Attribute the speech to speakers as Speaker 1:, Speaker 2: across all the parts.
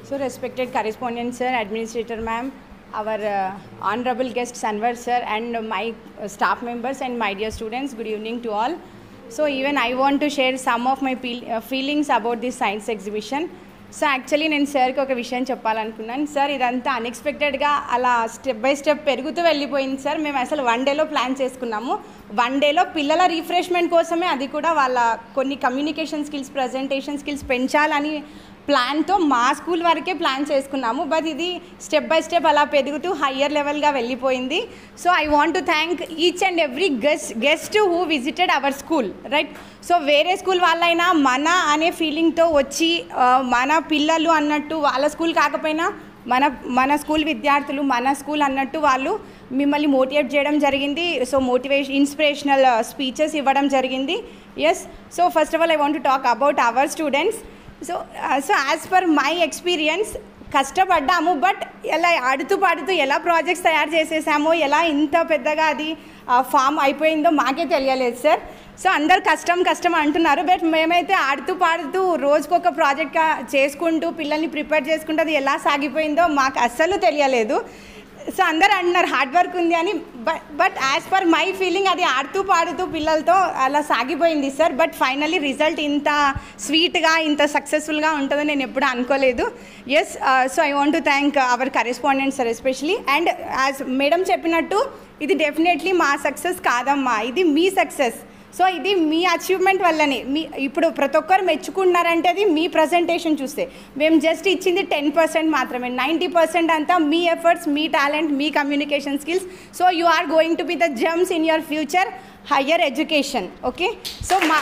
Speaker 1: So, respected correspondent sir, administrator ma'am, our uh, honorable guest Sanvar sir, and my uh, staff members and my dear students, good evening to all. So, even I want to share some of my peel- uh, feelings about this science exhibition. So actually నేను సార్కి ఒక విషయం చెప్పాలనుకున్నాను sir ఇదంతా అన్ఎక్స్పెక్టెడ్గా అలా step by step పెరుగుతూ వెళ్ళిపోయింది సార్ మేము అసలు వన్ డేలో ప్లాన్ చేసుకున్నాము వన్ డేలో పిల్లల రిఫ్రెష్మెంట్ కోసమే అది కూడా వాళ్ళ కొన్ని కమ్యూనికేషన్ స్కిల్స్ ప్రజెంటేషన్ స్కిల్స్ పెంచాలని ప్లాన్తో మా స్కూల్ వరకే ప్లాన్ చేసుకున్నాము బట్ ఇది స్టెప్ బై స్టెప్ అలా పెరుగుతూ హయ్యర్ లెవెల్గా వెళ్ళిపోయింది so I want to thank each and every guest guest who visited our school right so వేరే స్కూల్ వాళ్ళైనా మన అనే ఫీలింగ్తో వచ్చి ఆ, మన పిల్లలు అన్నట్టు వాళ్ళ స్కూల్ కాకపోయినా మన మన స్కూల్ విద్యార్థులు మన స్కూల్ అన్నట్టు వాళ్ళు మిమ్మల్ని మోటివేట్ చేయడం జరిగింది సో మోటివేషన్ ఇన్స్పిరేషనల్ స్పీచెస్ ఇవ్వడం జరిగింది yes so first of all I want to talk about our students so so as per my experience కష్టపడ్డాము బట్ ఎలా ఆడుతూ పాడుతూ ఎలా ప్రాజెక్ట్స్ తయారు చేసేసామో ఎలా ఇంత పెద్దగా అది ఫామ్ అయిపోయిందో మాకే తెలియలేదు సార్ సో అందరు కష్టం కష్టం అంటున్నారు బట్ మేమైతే ఆడుతూ పాడుతూ రోజుకొక ప్రాజెక్ట్గా చేసుకుంటూ పిల్లల్ని ప్రిపేర్ చేసుకుంటూ అది ఎలా సాగిపోయిందో మాకు అస్సలు తెలియలేదు సో అందరు అంటున్నారు హార్డ్ వర్క్ ఉంది అని but but as per my feeling అది ఆడుతూ పాడుతూ పిల్లలతో అలా సాగిపోయింది సార్ బట్ ఫైనల్లీ రిజల్ట్ ఇంత స్వీట్గా ఇంత సక్సెస్ఫుల్గా ఉంటుందని నేను ఎప్పుడు అనుకోలేదు yes so I want to thank our correspondent sir especially and as madam చెప్పినట్టు ఇది డెఫినెట్లీ మా సక్సెస్ కాదమ్మా ఇది మీ సక్సెస్ సో ఇది మీ అచీవ్మెంట్ వల్లనే మీ ఇప్పుడు ప్రతి ఒక్కరు మెచ్చుకున్నారంటే అది మీ ప్రజెంటేషన్ చూస్తే మేము జస్ట్ ఇచ్చింది టెన్ పర్సెంట్ మాత్రమే నైంటీ పర్సెంట్ అంతా మీ ఎఫర్ట్స్ మీ టాలెంట్ మీ communication skills so you are going to be the gems in your future higher education okay so మా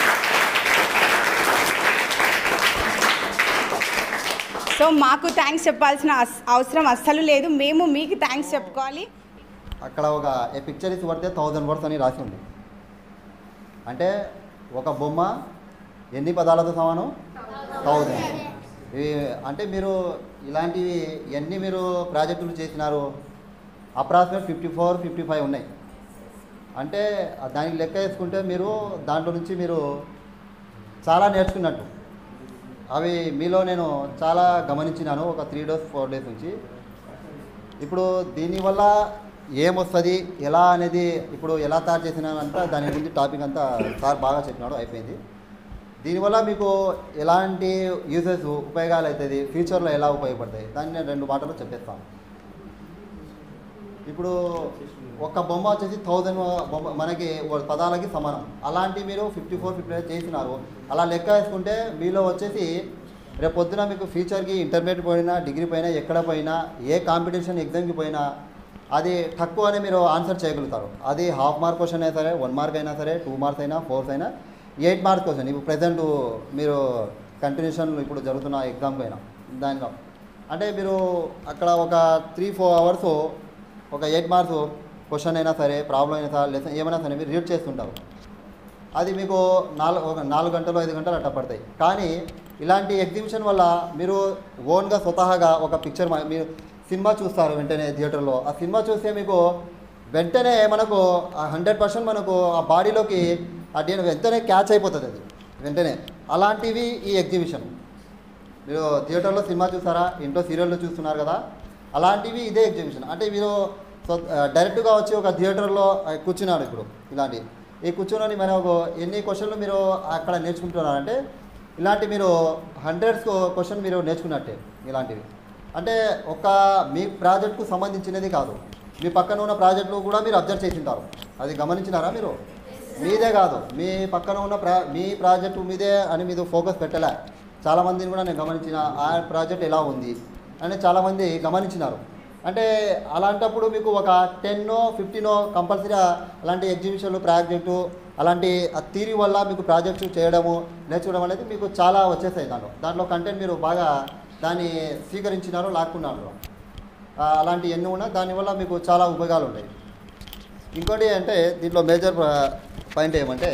Speaker 1: సో మాకు థ్యాంక్స్ చెప్పాల్సిన అస్- అవసరం అస్సలు లేదు మేము మీకు థ్యాంక్స్ చెప్పుకోవాలి
Speaker 2: అక్కడ ఒక ఏ పిక్చర్ ఇస్ పడితే థౌజండ్ వర్డ్స్ అని రాసి ఉంది అంటే ఒక బొమ్మ ఎన్ని పదాలతో సమానం థౌజండ్ ఇవి అంటే మీరు ఇలాంటివి ఎన్ని మీరు ప్రాజెక్టులు చేసినారు approximate fifty four fifty five ఉన్నాయి అంటే దానికి లెక్క వేసుకుంటే మీరు దాంట్లో నుంచి మీరు చాలా నేర్చుకున్నట్టు అవి మీలో నేను చాలా గమనించినాను ఒక త్రీ డేస్ ఫోర్ డేస్ నుంచి ఇప్పుడు దీనివల్ల ఏమొస్తుంది ఎలా అనేది ఇప్పుడు ఎలా తయారు చేసినానంతా దాని గురించి టాపిక్ అంతా సార్ బాగా చెప్పినాడు అయిపోయింది దీనివల్ల మీకు ఎలాంటి యూజెస్ ఉపయోగాలు అవుతుంది ఫ్యూచర్లో ఎలా ఉపయోగపడతాయి దాన్ని నేను రెండు మాటలు చెప్పేస్తాను ఇప్పుడు ఒక బొమ్మ వచ్చేసి థౌజండ్ బొమ్మ మనకి ఓ పదాలకి సమానం అలాంటి మీరు ఫిఫ్టీ ఫోర్ ఫిఫ్టీ చేసినారు అలా లెక్క వేసుకుంటే మీలో వచ్చేసి రేపు పొద్దున మీకు ఫ్యూచర్కి ఇంటర్మీడియట్ పోయినా డిగ్రీ పోయినా ఎక్కడ పోయినా ఏ కాంపిటీషన్ ఎగ్జామ్కి పోయినా అది తక్కువనే మీరు ఆన్సర్ చేయగలుగుతారు అది హాఫ్ మార్క్ క్వశ్చన్ అయినా సరే వన్ మార్క్ అయినా సరే టూ మార్క్స్ అయినా ఫోర్స్ అయినా ఎయిట్ మార్క్స్ క్వశ్చన్ ఇప్పుడు ప్రజెంట్ మీరు కంటిన్యూషన్ ఇప్పుడు జరుగుతున్న ఎగ్జామ్ పైన దానిలో అంటే మీరు అక్కడ ఒక త్రీ ఫోర్ అవర్స్ ఒక ఎయిట్ మార్క్స్ క్వశ్చన్ అయినా సరే ప్రాబ్లం అయినా సరే లెసన్ ఏమైనా సరే మీరు రీడ్ చేస్తుంటారు అది మీకు నాలుగు ఒక నాలుగు గంటలు ఐదు గంటలు అట్ట పడతాయి కానీ ఇలాంటి ఎగ్జిబిషన్ వల్ల మీరు ఓన్గా స్వతహాగా ఒక పిక్చర్ మీరు సినిమా చూస్తారు వెంటనే థియేటర్లో ఆ సినిమా చూస్తే మీకు వెంటనే మనకు హండ్రెడ్ పర్సెంట్ మనకు ఆ బాడీలోకి అది వెంటనే క్యాచ్ అయిపోతుంది అది వెంటనే అలాంటివి ఈ ఎగ్జిబిషన్ మీరు థియేటర్లో సినిమా చూస్తారా ఇంట్లో సీరియల్లో చూస్తున్నారు కదా అలాంటివి ఇదే ఎగ్జిబిషన్ అంటే మీరు సో- ఆ, డైరెక్ట్గా వచ్చి ఒక థియేటర్లో ఆ, కూర్చున్నాడు ఇప్పుడు ఇలాంటి ఈ కూర్చొని మనం ఒక ఎన్ని క్వశ్చన్లు మీరు అక్కడ నేర్చుకుంటున్నారంటే ఇలాంటి మీరు హండ్రెడ్స్ క్వశ్చన్ మీరు నేర్చుకున్నట్టే ఇలాంటివి అంటే ఒక మీ ప్రాజెక్ట్కు సంబంధించినది కాదు మీ పక్కన ఉన్న ప్రాజెక్టులు కూడా మీరు అబ్జర్వ్ చేసింటారు అది గమనించినారా మీరు మీదే కాదు మీ పక్కన ఉన్న ప్రా మీ ప్రాజెక్టు మీదే అని మీద ఫోకస్ పెట్టలే చాలామందిని కూడా నేను గమనించిన ఆ ప్రాజెక్ట్ ఎలా ఉంది అని చాలామంది గమనించినారు అంటే అలాంటప్పుడు మీకు ఒక టెన్నో ఫిఫ్టీనో కంపల్సరీగా అలాంటి ఎగ్జిబిషన్లు ప్రాజెక్టు అలాంటి థీరీ వల్ల మీకు ప్రాజెక్టు చేయడము నేర్చుకోవడం అనేది మీకు చాలా వచ్చేస్తాయి దాంట్లో దాంట్లో కంటెంట్ మీరు బాగా దాన్ని స్వీకరించినారు లాక్కున్నారు ఆ, అలాంటి ఎన్ని ఉన్నా దానివల్ల మీకు చాలా ఉపయోగాలు ఉంటాయి ఇంకోటి అంటే దీంట్లో మేజర్ పాయింట్ ఏమంటే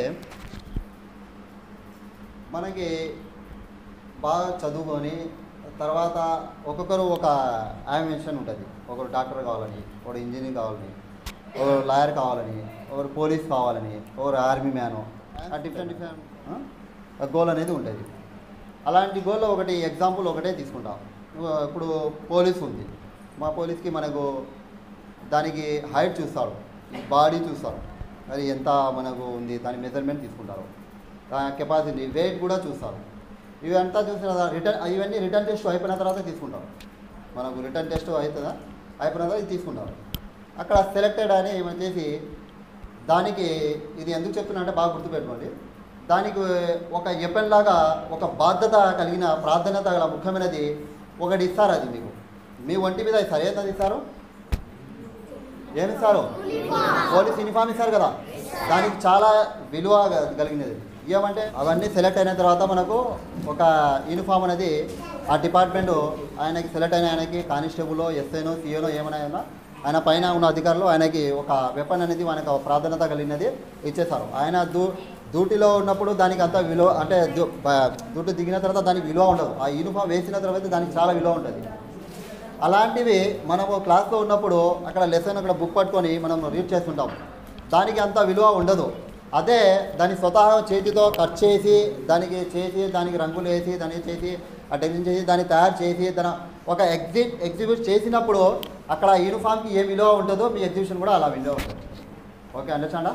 Speaker 2: మనకి బాగా చదువుకొని తర్వాత ఒక్కొక్కరు ఒక ఆంబిషన్ ఉంటుంది ఒకరు డాక్టర్ కావాలని ఒకరు ఇంజనీర్ కావాలని ఒకరు లాయర్ కావాలని ఒకరు పోలీస్ కావాలని ఒకరు army man different different goal అనేది ఉంటుంది అలాంటి గోల్ ఒకటి ఎగ్జాంపుల్ ఒకటే తీసుకుంటాం ఆ, ఇప్పుడు పోలీస్ ఉంది మా పోలీస్కి మనకు దానికి హైట్ చూస్తారు బాడీ చూస్తారు అది ఎంత మనకు ఉంది దాని మెజర్మెంట్ తీసుకుంటారు కెపాసిటీ వెయిట్ కూడా చూస్తారు ఇవంతా చూసిన తర్వాత రిటర్న్ ఇవన్నీ రిటర్న్ టెస్ట్ అయిపోయిన తర్వాత తీసుకుంటారు మనకు రిటర్న్ టెస్ట్ అవుతుందా అయిపోయిన తర్వాత ఇది తీసుకుంటారు అక్కడ సెలెక్టెడ్ అని ఏమైనా చేసి దానికి ఇది ఎందుకు చెప్తున్నా అంటే బాగా గుర్తుపెట్టుకోండి దానికి ఒక ఎపెన్ లాగా ఒక బాధ్యత కలిగిన ప్రాధాన్యత గల ముఖ్యమైనది ఒకటి ఇస్తారు అది మీకు మీ ఒంటి మీద ఇస్తారు ఏది ఇస్తారు ఏమి ఇస్తారు పోలీస్ యూనిఫామ్ ఇస్తారు కదా దానికి చాలా విలువ గ- కలిగినది ఏమంటే అవన్నీ సెలెక్ట్ అయిన తర్వాత మనకు ఒక యూనిఫామ్ అనేది ఆ డిపార్ట్మెంట్ ఆయనకి సెలెక్ట్ అయిన ఆయనకి కానిస్టేబుల్లో ఎస్ఐనో సిఏనో ఏమైనా అయినా ఆయన పైన ఉన్న అధికారులు ఆయనకి ఒక వెపన్ అనేది మనకు ప్రాధాన్యత కలిగినది ఇచ్చేస్తారు ఆయన దూ డ్యూటీలో ఉన్నప్పుడు దానికి అంత విలువ అంటే డ్యూ- బ- డ్యూటీ దిగిన తర్వాత దానికి విలువ ఉండదు ఆ యూనిఫామ్ వేసిన తర్వాత దానికి చాలా విలువ ఉంటుంది అలాంటివి మనము క్లాస్లో ఉన్నప్పుడు అక్కడ లెసన్ అక్కడ బుక్ పట్టుకొని మనం రీడ్ చేసుకుంటాం దానికి అంత విలువ ఉండదు అదే దాన్ని స్వతహా చేతితో కట్ చేసి దానికి చేసి దానికి రంగులు వేసి దానికి చేసి ఆ డిజైన్ చేసి దాన్ని తయారు చేసి దాని ఒక ఎగ్జి ఎగ్జిబిట్ చేసినప్పుడు అక్కడ యూనిఫామ్కి ఏ విలువ ఉంటుందో మీ ఎగ్జిబిషన్ కూడా అలా విలువ ఉంటుంది ఓకే అండర్స్టాండా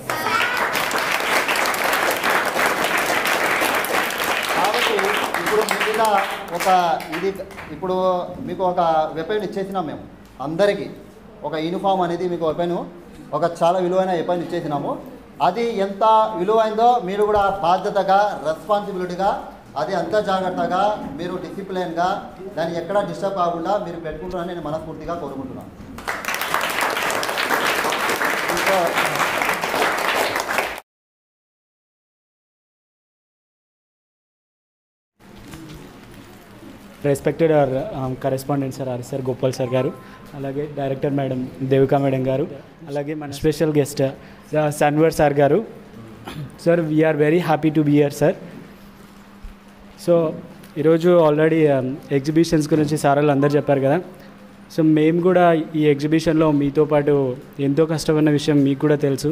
Speaker 2: కాబట్టి ఇప్పుడు మీ మీద ఒక ఇది ఇప్పుడు మీకు ఒక వెపన్ ఇచ్చేసినాం మేము అందరికీ ఒక యూనిఫామ్ అనేది మీకు వెపన్ ఒక చాలా విలువైన వెపన్ ఇచ్చేసినాము అది ఎంత విలువైందో మీరు కూడా బాధ్యతగా రెస్పాన్సిబిలిటీగా అది అంత జాగ్రత్తగా మీరు డిసిప్లిన్గా దాన్ని ఎక్కడా డిస్టర్బ్ కాకుండా మీరు పెట్టుకుంటారని నేను మనస్ఫూర్తిగా కోరుకుంటున్నాను ఇంకా
Speaker 3: respected R correspondent sir R sir Gopal sir గారు అలాగే డైరెక్టర్ మేడం దేవికా మేడం గారు అలాగే మన స్పెషల్ గెస్ట్ సన్వర్ సార్ గారు sir we are very happy to be here sir so ఈరోజు ఆల్రెడీ ఎగ్జిబిషన్స్ గురించి సార్ వాళ్ళు అందరు చెప్పారు కదా సో మేము కూడా ఈ ఎగ్జిబిషన్లో మీతో పాటు ఎంతో కష్టమైన విషయం మీకు కూడా తెలుసు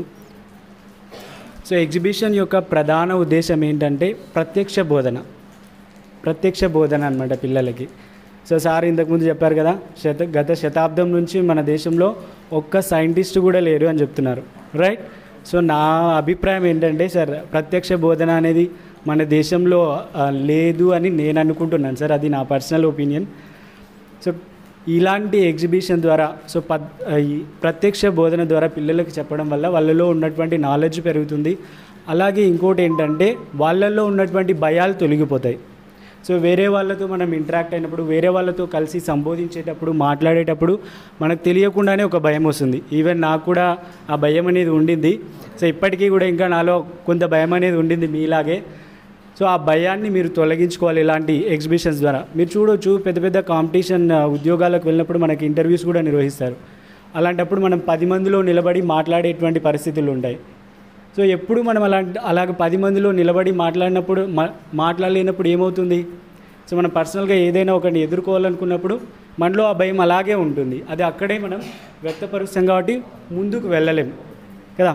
Speaker 3: సో ఎగ్జిబిషన్ యొక్క ప్రధాన ఉద్దేశం ఏంటంటే ప్రత్యక్ష బోధన ప్రత్యక్ష బోధన అనమాట పిల్లలకి సో సార్ ఇంతకుముందు చెప్పారు కదా శత గత శతాబ్దం నుంచి మన దేశంలో ఒక్క సైంటిస్ట్ కూడా లేరు అని చెప్తున్నారు రైట్ సో నా అభిప్రాయం ఏంటంటే సార్ ప్రత్యక్ష బోధన అనేది మన దేశంలో ఆ, లేదు అని నేను అనుకుంటున్నాను సార్ అది నా పర్సనల్ ఒపీనియన్ సో ఇలాంటి ఎగ్జిబిషన్ ద్వారా సో పద్ ఈ ప్రత్యక్ష బోధన ద్వారా పిల్లలకు చెప్పడం వల్ల వాళ్ళలో ఉన్నటువంటి నాలెడ్జ్ పెరుగుతుంది అలాగే ఇంకోటి ఏంటంటే వాళ్ళల్లో ఉన్నటువంటి భయాలు తొలగిపోతాయి సో వేరే వాళ్ళతో మనం ఇంటరాక్ట్ అయినప్పుడు వేరే వాళ్ళతో కలిసి సంబోధించేటప్పుడు మాట్లాడేటప్పుడు మనకు తెలియకుండానే ఒక భయం వస్తుంది ఈవెన్ నాకు కూడా ఆ భయం అనేది ఉండింది సో ఇప్పటికీ కూడా ఇంకా నాలో కొంత భయం అనేది ఉండింది మీలాగే సో ఆ భయాన్ని మీరు తొలగించుకోవాలి ఇలాంటి ఎగ్జిబిషన్స్ ద్వారా మీరు చూడొచ్చు పెద్ద పెద్ద కాంపిటీషన్ ఆ, ఉద్యోగాలకు వెళ్ళినప్పుడు మనకి ఇంటర్వ్యూస్ కూడా నిర్వహిస్తారు అలాంటప్పుడు మనం పది మందిలో నిలబడి మాట్లాడేటువంటి పరిస్థితులు ఉంటాయి సో ఎప్పుడు మనం అలాంటి అలాగ పది మందిలో నిలబడి మాట్లాడినప్పుడు మా- మాట్లాడలేనప్పుడు ఏమవుతుంది సో మనం పర్సనల్గా ఏదైనా ఒకటి ఎదుర్కోవాలనుకున్నప్పుడు మనలో ఆ భయం అలాగే ఉంటుంది అది అక్కడే మనం వ్యక్తపరుస్తాం కాబట్టి ముందుకు వెళ్ళలేం కదా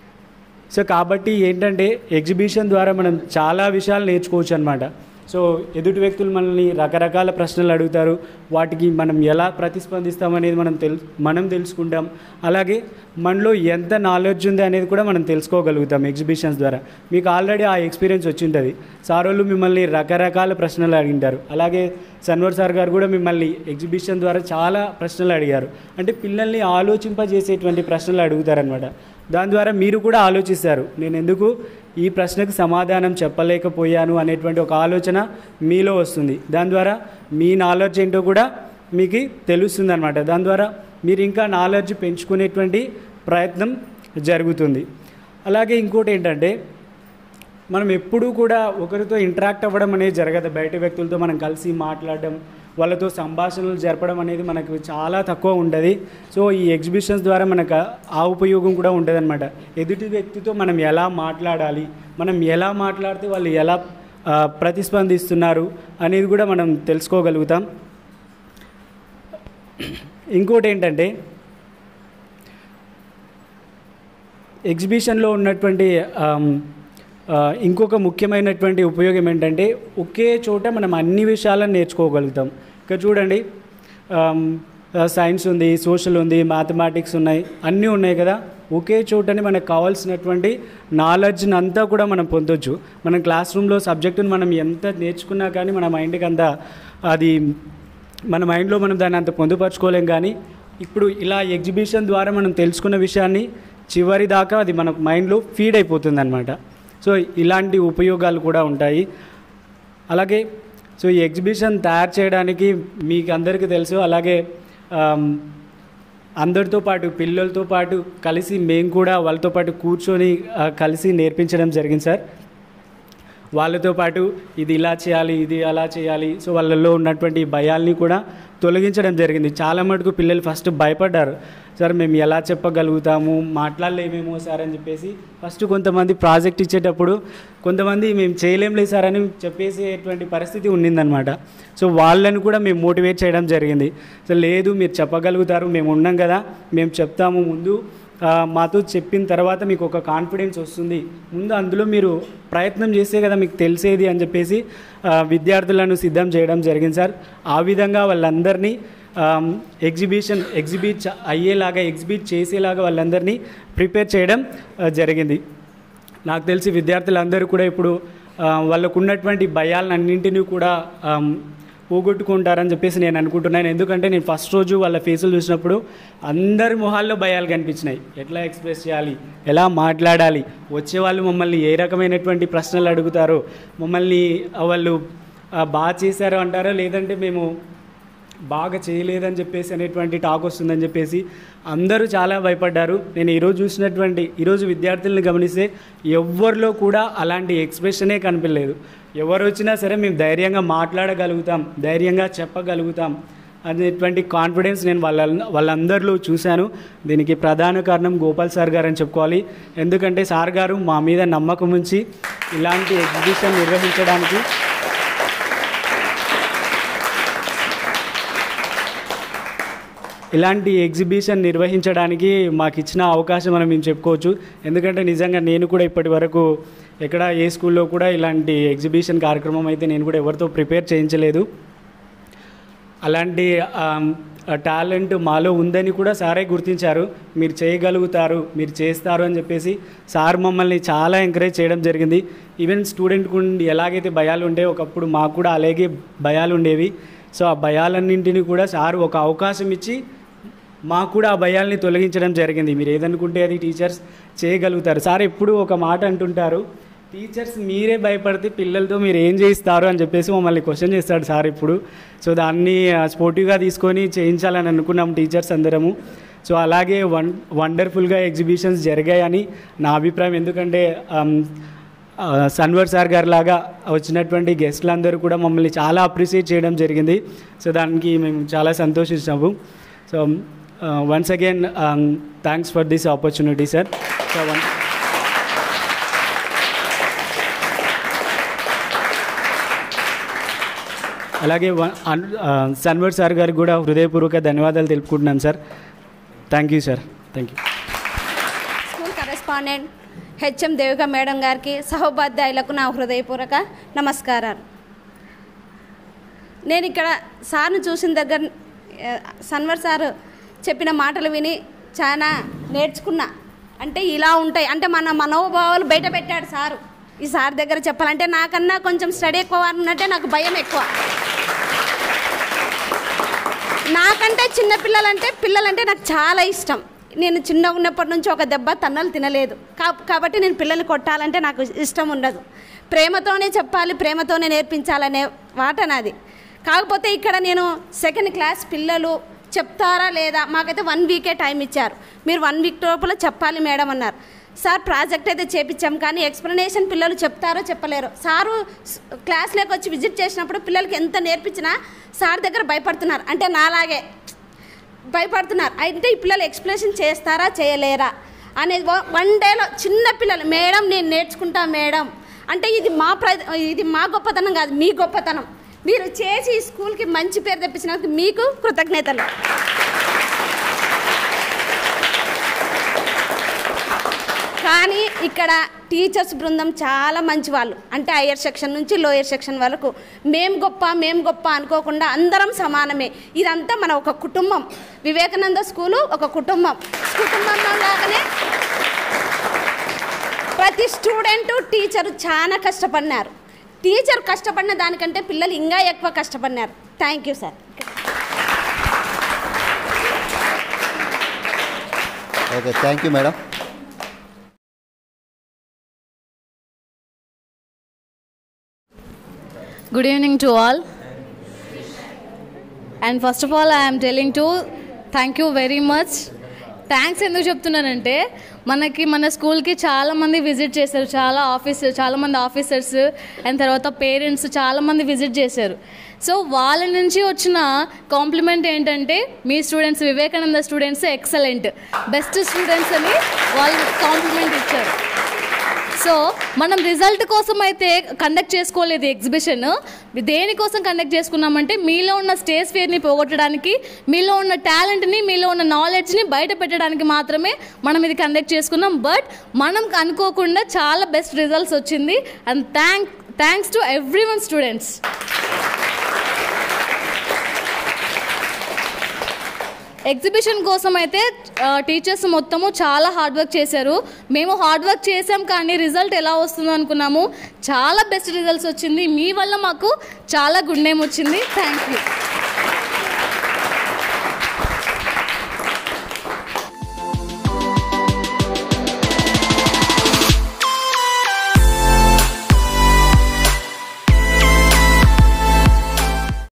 Speaker 3: సో కాబట్టి ఏంటంటే ఎగ్జిబిషన్ ద్వారా మనం చాలా విషయాలు నేర్చుకోవచ్చు అనమాట సో ఎదుటి వ్యక్తులు మనల్ని రకరకాల ప్రశ్నలు అడుగుతారు వాటికి మనం ఎలా ప్రతిస్పందిస్తామనేది మనం తెలు మనం తెలుసుకుంటాం అలాగే మనలో ఎంత నాలెడ్జ్ ఉంది అనేది కూడా మనం తెలుసుకోగలుగుతాం ఎగ్జిబిషన్స్ ద్వారా మీకు ఆల్రెడీ ఆ ఎక్స్పీరియన్స్ వచ్చి ఉంటుంది సార్ వాళ్ళు మిమ్మల్ని రకరకాల ప్రశ్నలు అడిగింటారు అలాగే సన్వర్ సార్ గారు కూడా మిమ్మల్ని ఎగ్జిబిషన్ ద్వారా చాలా ప్రశ్నలు అడిగారు అంటే పిల్లల్ని ఆలోచింపజేసేటువంటి ప్రశ్నలు అడుగుతారనమాట దాని ద్వారా మీరు కూడా ఆలోచిస్తారు నేను ఎందుకు ఈ ప్రశ్నకు సమాధానం చెప్పలేకపోయాను అనేటువంటి ఒక ఆలోచన మీలో వస్తుంది దాని ద్వారా మీ నాలెడ్జ్ ఏంటో కూడా మీకు తెలుస్తుంది అనమాట దాని ద్వారా మీరు ఇంకా నాలెడ్జ్ పెంచుకునేటువంటి ప్రయత్నం జరుగుతుంది అలాగే ఇంకోటి ఏంటంటే మనం ఎప్పుడూ కూడా ఒకరితో ఇంటరాక్ట్ అవ్వడం అనేది జరగదు బయట వ్యక్తులతో మనం కలిసి మాట్లాడడం వాళ్ళతో సంభాషణలు జరపడం అనేది మనకు చాలా తక్కువ ఉంటుంది సో ఈ ఎగ్జిబిషన్స్ ద్వారా మనకు ఆ ఉపయోగం కూడా ఉంటుంది అనమాట ఎదుటి వ్యక్తితో మనం ఎలా మాట్లాడాలి మనం ఎలా మాట్లాడితే వాళ్ళు ఎలా ఆ, ప్రతిస్పందిస్తున్నారు అనేది కూడా మనం తెలుసుకోగలుగుతాం ఇంకోటి ఏంటంటే ఎగ్జిబిషన్లో ఉన్నటువంటి ఆమ్, ఆ, ఇంకొక ముఖ్యమైనటువంటి ఉపయోగం ఏంటంటే ఒకే చోట మనం అన్ని విషయాలను నేర్చుకోగలుగుతాం ఇక్కడ చూడండి సైన్స్ ఉంది సోషల్ ఉంది మ్యాథమెటిక్స్ ఉన్నాయి అన్నీ ఉన్నాయి కదా ఒకే చోటని మనకు కావాల్సినటువంటి నాలెడ్జ్ని అంతా కూడా మనం పొందొచ్చు మనం క్లాస్ రూమ్లో సబ్జెక్టుని మనం ఎంత నేర్చుకున్నా కానీ మన మైండ్కి అంత అది మన మైండ్లో మనం దాన్ని అంత పొందుపరచుకోలేం కానీ ఇప్పుడు ఇలా ఎగ్జిబిషన్ ద్వారా మనం తెలుసుకున్న విషయాన్ని చివరి దాకా అది మన మైండ్లో ఫీడ్ అయిపోతుంది అనమాట సో ఇలాంటి ఉపయోగాలు కూడా ఉంటాయి అలాగే సో ఈ ఎగ్జిబిషన్ తయారు చేయడానికి మీకు అందరికీ తెలుసు అలాగే ఆమ్, అందరితో పాటు పిల్లలతో పాటు కలిసి మేము కూడా వాళ్ళతో పాటు కూర్చొని ఆ, కలిసి నేర్పించడం జరిగింది సార్ వాళ్ళతో పాటు ఇది ఇలా చేయాలి ఇది అలా చేయాలి సో వాళ్ళల్లో ఉన్నటువంటి భయాల్ని కూడా తొలగించడం జరిగింది చాలా మటుకు పిల్లలు ఫస్ట్ భయపడ్డారు సార్ మేము ఎలా చెప్పగలుగుతాము మాట్లాడలేమేమో సార్ అని చెప్పేసి ఫస్ట్ కొంతమంది ప్రాజెక్ట్ ఇచ్చేటప్పుడు కొంతమంది మేము చేయలేంలే సార్ అని చెప్పేసేటువంటి పరిస్థితి ఉండిందనమాట సో వాళ్ళని కూడా మేము మోటివేట్ చేయడం జరిగింది సో లేదు మీరు చెప్పగలుగుతారు మేము ఉన్నాం కదా మేము చెప్తాము ముందు ఆ, మాతో చెప్పిన తర్వాత మీకు ఒక కాన్ఫిడెన్స్ వస్తుంది ముందు అందులో మీరు ప్రయత్నం చేస్తే కదా మీకు తెలిసేది అని చెప్పేసి ఆ, విద్యార్థులను సిద్ధం చేయడం జరిగింది సార్ ఆ విధంగా వాళ్ళందరినీ ఎగ్జిబిషన్ ఎగ్జిబిట్ చ- అయ్యేలాగా ఎగ్జిబిట్ చేసేలాగా వాళ్ళందరినీ ప్రిపేర్ చేయడం ఆ, జరిగింది నాకు తెలిసి విద్యార్థులందరూ కూడా ఇప్పుడు ఆ, వాళ్ళకు ఉన్నటువంటి భయాలన్నింటినీ కూడా ఆమ్, పోగొట్టుకుంటారని చెప్పేసి నేను అనుకుంటున్నాను ఎందుకంటే నేను ఫస్ట్ రోజు వాళ్ళ ఫేసులు చూసినప్పుడు అందరి మొహాల్లో భయాలు కనిపించినాయి ఎట్లా ఎక్స్ప్రెస్ చేయాలి ఎలా మాట్లాడాలి వచ్చే వాళ్ళు మమ్మల్ని ఏ రకమైనటువంటి ప్రశ్నలు అడుగుతారో మమ్మల్ని ఆ, వాళ్ళు ఆ, బాగా చేశారో అంటారో లేదంటే మేము బాగా చేయలేదని చెప్పేసి అనేటువంటి టాక్ వస్తుందని చెప్పేసి అందరూ చాలా భయపడ్డారు నేను ఈరోజు చూసినటువంటి ఈరోజు విద్యార్థులను గమనిస్తే ఎవరిలో కూడా అలాంటి ఎక్స్ప్రెషనే కనిపించలేదు ఎవరు వచ్చినా సరే మేము ధైర్యంగా మాట్లాడగలుగుతాం ధైర్యంగా చెప్పగలుగుతాం అనేటువంటి కాన్ఫిడెన్స్ నేను వాళ్ళ వాళ్ళందరిలో చూశాను దీనికి ప్రధాన కారణం గోపాల్ సార్ గారు అని చెప్పుకోవాలి ఎందుకంటే సార్ గారు మా మీద నమ్మకం ఉంచి ఇలాంటి ఎగ్జిబిషన్ నిర్వహించడానికి ఇలాంటి ఎగ్జిబిషన్ నిర్వహించడానికి మాకు ఇచ్చిన అవకాశం మనం మేము చెప్పుకోవచ్చు ఎందుకంటే నిజంగా నేను కూడా ఇప్పటి వరకు ఎక్కడ ఏ స్కూల్లో కూడా ఇలాంటి ఎగ్జిబిషన్ కార్యక్రమం అయితే నేను కూడా ఎవరితో ప్రిపేర్ చేయించలేదు అలాంటి టాలెంట్ మాలో ఉందని కూడా సారే గుర్తించారు మీరు చేయగలుగుతారు మీరు చేస్తారు అని చెప్పేసి సార్ మమ్మల్ని చాలా ఎంకరేజ్ చేయడం జరిగింది ఈవెన్ స్టూడెంట్కు ఉండి ఎలాగైతే భయాలు ఉంటే ఒకప్పుడు మాకు కూడా అలాగే భయాలు ఉండేవి సో ఆ భయాలన్నింటినీ కూడా సార్ ఒక అవకాశం ఇచ్చి మాకు కూడా ఆ భయాల్ని తొలగించడం జరిగింది మీరు ఏదనుకుంటే అది టీచర్స్ చేయగలుగుతారు సార్ ఎప్పుడు ఒక మాట అంటుంటారు టీచర్స్ మీరే భయపడితే పిల్లలతో మీరు ఏం చేయిస్తారు అని చెప్పేసి మమ్మల్ని క్వశ్చన్ చేస్తాడు సార్ ఇప్పుడు సో దాన్ని స్పోర్టివ్గా తీసుకొని చేయించాలని అనుకున్నాం టీచర్స్ అందరము సో అలాగే వన్ వండర్ఫుల్గా ఎగ్జిబిషన్స్ జరిగాయని నా అభిప్రాయం ఎందుకంటే ఆమ్, ఆ, సన్వర్ సార్ గారి లాగా వచ్చినటువంటి గెస్ట్లందరూ కూడా మమ్మల్ని చాలా అప్రిషియేట్ చేయడం జరిగింది సో దానికి మేము చాలా సంతోషిస్తాము so once again thanks for this opportunity sir so one అలాగే వన్- అన్- ఆ, సన్వర్ సార్ గారికి కూడా హృదయపూర్వక ధన్యవాదాలు తెలుపుకుంటున్నాను sir thank you sir thank you
Speaker 4: school correspondent HM Devika madam గారికి సహోపాధ్యాయులకు నా హృదయపూర్వక నమస్కారాలు నేను ఇక్కడ సార్ను చూసిన దగ్గర ఆ, సన్వర్ సార్ చెప్పిన మాటలు విని చాలా నేర్చుకున్నా అంటే ఇలా ఉంటాయి అంటే మన మనోభావాలు బయట పెట్టాడు సారు ఈ సార్ దగ్గర చెప్పాలంటే నాకన్నా కొంచెం స్టడీ ఎక్కువ ఉన్నట్టే నాకు భయం ఎక్కువ నాకంటే చిన్న పిల్లలంటే పిల్లలంటే నాకు చాలా ఇష్టం నేను చిన్న ఉన్నప్పటి నుంచి ఒక దెబ్బ తన్నలు తినలేదు కా- కాబట్టి నేను పిల్లలు కొట్టాలంటే నాకు ఇష్టం ఉండదు ప్రేమతోనే చెప్పాలి ప్రేమతోనే నేర్పించాలనే మాట నాది కాకపోతే ఇక్కడ నేను సెకండ్ క్లాస్ పిల్లలు చెప్తారా లేదా మాకైతే వన్ వీకే టైం ఇచ్చారు మీరు వన్ వీక్ లోపల చెప్పాలి మేడం అన్నారు సార్ ప్రాజెక్ట్ అయితే చేపించాం కానీ ఎక్స్ప్లెనేషన్ పిల్లలు చెప్తారో చెప్పలేరు సారు స్- క్లాస్లోకి వచ్చి విజిట్ చేసినప్పుడు పిల్లలకి ఎంత నేర్పించినా సార్ దగ్గర భయపడుతున్నారు అంటే నాలాగే భయపడుతున్నారు అంటే ఈ పిల్లలు ఎక్స్ప్లెనేషన్ చేస్తారా చేయలేరా అనేది వన్- వన్ డేలో చిన్న పిల్లలు మేడం నేను నేర్చుకుంటా మేడం అంటే ఇది మా ప్ర ఇది మా గొప్పతనం కాదు మీ గొప్పతనం మీరు చేసి ఈ స్కూల్కి మంచి పేరు తెప్పించినందుకు మీకు కృతజ్ఞతలు కానీ ఇక్కడ టీచర్స్ బృందం చాలా మంచి వాళ్ళు అంటే హయ్యర్ సెక్షన్ నుంచి లోయర్ సెక్షన్ వరకు మేం గొప్ప మేం గొప్ప అనుకోకుండా అందరం సమానమే ఇదంతా మన ఒక కుటుంబం వివేకానంద స్కూలు ఒక కుటుంబం కుటుంబం లాగానే ప్రతి స్టూడెంట్ టీచరు చాలా కష్టపడినారు టీచర్ కష్టపడిన దానికంటే పిల్లలు ఇంకా ఎక్కువ కష్టపడినారు thank you sir
Speaker 2: okay thank you madam
Speaker 5: Good evening to all. And first of all, I am telling to thank you very much. Thanks ఎందుకు చెప్తున్నానంటే మనకి మన స్కూల్కి చాలా మంది విజిట్ చేశారు చాలా ఆఫీసర్ చాలా మంది ఆఫీసర్స్ అండ్ తర్వాత పేరెంట్స్ చాలా మంది విజిట్ చేశారు సో వాళ్ళ నుంచి వచ్చిన కాంప్లిమెంట్ ఏంటంటే మీ students Vivekananda students excellent best students అని వాళ్ళు కాంప్లిమెంట్ ఇచ్చారు సో మనం రిజల్ట్ కోసం అయితే కండక్ట్ చేసుకోలేదు ఎగ్జిబిషన్ దేనికోసం కండక్ట్ చేసుకున్నామంటే మీలో ఉన్న స్టేజ్ ఫియర్ని పోగొట్టడానికి మీలో ఉన్న టాలెంట్ని మీలో ఉన్న నాలెడ్జ్ని బయట పెట్టడానికి మాత్రమే మనం ఇది కండక్ట్ చేసుకున్నాం బట్ మనం అనుకోకుండా చాలా బెస్ట్ రిజల్ట్స్ వచ్చింది and thank thanks to every one students exhibition కోసం అయితే టీచర్స్ మొత్తము చాలా హార్డ్ వర్క్ చేశారు మేము హార్డ్ వర్క్ చేసాం కానీ రిజల్ట్ ఎలా వస్తుందో అనుకున్నాము చాలా బెస్ట్ రిజల్ట్స్ వచ్చింది మీ వల్ల మాకు చాలా గుడ్ నేమ్ వచ్చింది థ్యాంక్ యూ